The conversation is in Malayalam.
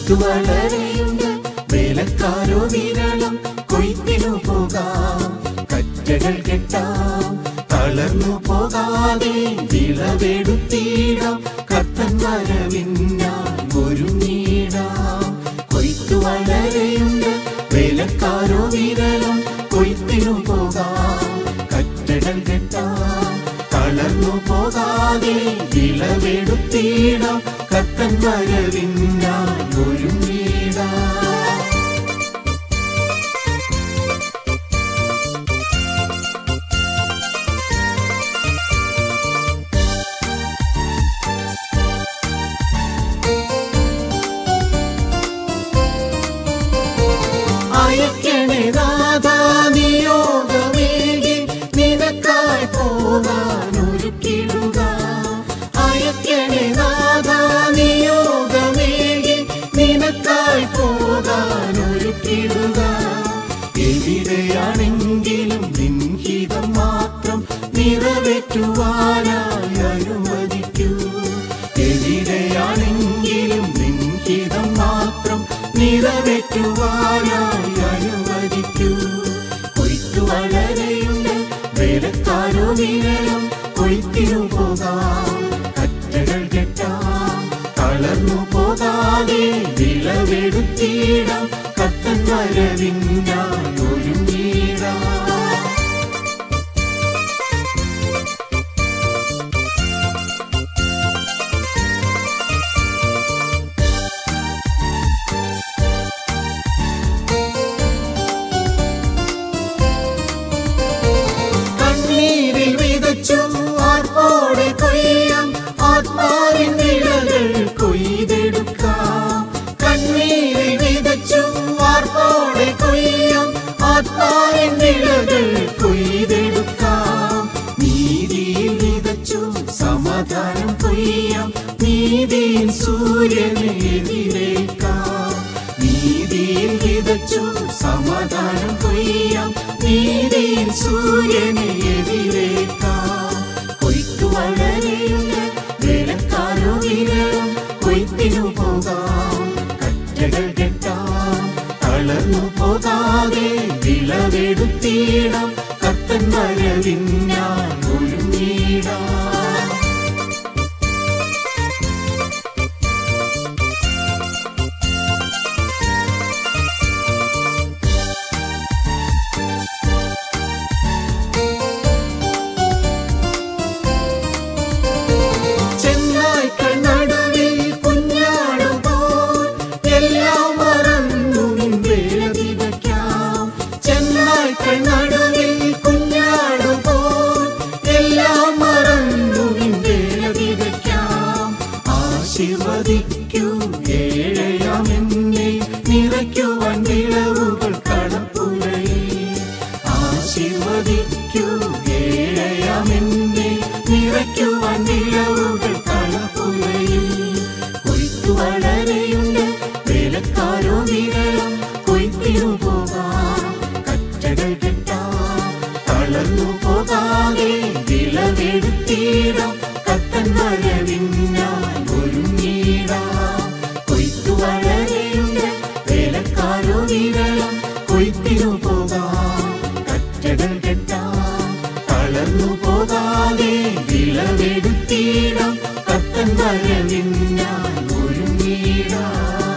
കൊയ്ത്തു വളരെയുണ്ട് വേലക്കാരോ വിരളം കൊയ്ത്തിനു പോകാം കറ്റകൾ കെട്ടാം തളർന്നു പോകാതെ വിളവെടുത്തിടാം കത്തൻ വരവിന്നാൻ ഒരുങ്ങിടാം കൊയ്ത്തു വളരെയുണ്ട് വേലക്കാരോ വിരളം കൊയ്ത്തിനു പോകാം കറ്റകൾ കെട്ടാം തളർന്നു പോകാതെ വിളവെടുത്തിടാം കത്തൻ വരവിന്നാൻ ഒരുങ്ങിടാം അയക്കണേ നാഥാ നിയോഗമേകി നിനക്കായി പോകാൻ ഒരുക്കിടുക അയക്കണേ നാഥാ നിയോഗമേകി നിനക്കായി പോകാൻ ഒരുക്കിടുക എവിടെയാണെങ്കിലും നിൻഹിതം മാത്രം നിറവേറ്റുവാനായി അനുവദിക്കൂ എവിടെയാണെങ്കിലും നിൻഹിതം മാത്രം നിറവേറ്റുവാനായി അനുവദിക്കൂ കൊയ്ത്തു വളരെയുണ്ട് വേലക്കാരോ വിരളം കൊയ്ത്തിനു പോകാം കറ്റകൾ കെട്ടാം തളർന്നു പോകാതെ വിളവെടുത്തിടാം കത്തൻ വരവിന്നാൻ ഒരുങ്ങിടാം കണ്ണീരിൽ വിതച്ചു ആർപ്പോടെ കൊയ്യാം ആത്മാവിൻ വിളകൾ കൊയ്തെടുക്കാം കണ്ണീരിൽ വിതച്ചു ആർപ്പോടെ കൊയ്യാം ആത്മാവിൻ വിളകൾ കൊയ്തെടുക്കാം നീതിയിൽ വിതച്ചു സമാധാനം കൊയ്യാം നീതിയിൽ സൂര്യനെ എതിരേക്കാം നീതിയിൽ വിതച്ചു സമാധാനം കൊയ്യാം നീതിയിൽ സൂര്യനെ എതിരേക്കാം കൊയ്ത്തു വളരെയുണ്ട് വേലക്കാരോ വിരളം കൊയ്ത്തിനു പോകാം കറ്റകൾ കെട്ടാം തളർന്നു പോകാതെ വിളവെടുത്തിടാം കത്തൻ വരവിന്നാൻ ഒരുങ്ങിടാം ചെന്നായ്ക്കൾ നടുവിൽ കുഞ്ഞാടുപോൽ എല്ലാം മറന്നു നിൻ വേല വിതയ്ക്കാം ചെന്നായ്ക്കൾ നടുവിൽ കുഞ്ഞാടുപോൽ എല്ലാം മറന്നു നിൻ വേല വിതയ്ക്കാം ആശീർവദിക്കൂ ഏഴയാമെന്നെ നിറയ്ക്കുവാൻ വിളവുകൾ കടപ്പുരയിൽ ആശീർവദിക്കൂ ഏഴയാമെന്നെ നിറയ്ക്കുവാൻ വിളവുകൾ കളപ്പുരയിൽ കൊയ്ത്തു വളരെയുണ്ട് വേലക്കാരോ വിരളം കൊയ്ത്തിനു പോകാം കറ്റകൾ കെട്ടാം തളർന്നു പോകാതെ വിളവെടുത്തിടാം കത്തൻ വരവിന്നാൻ ഒരുങ്ങിടാം കൊയ്ത്തു വളരെയുണ്ട് വേലക്കാരോ വിരളം കൊയ്ത്തിനു പോകാം കറ്റകൾ കെട്ടാം തളർന്നു പോകാതെ വിളവെടുത്തിടാം കത്തൻ വരവിന്നാൻ ഒരുങ്ങിടാം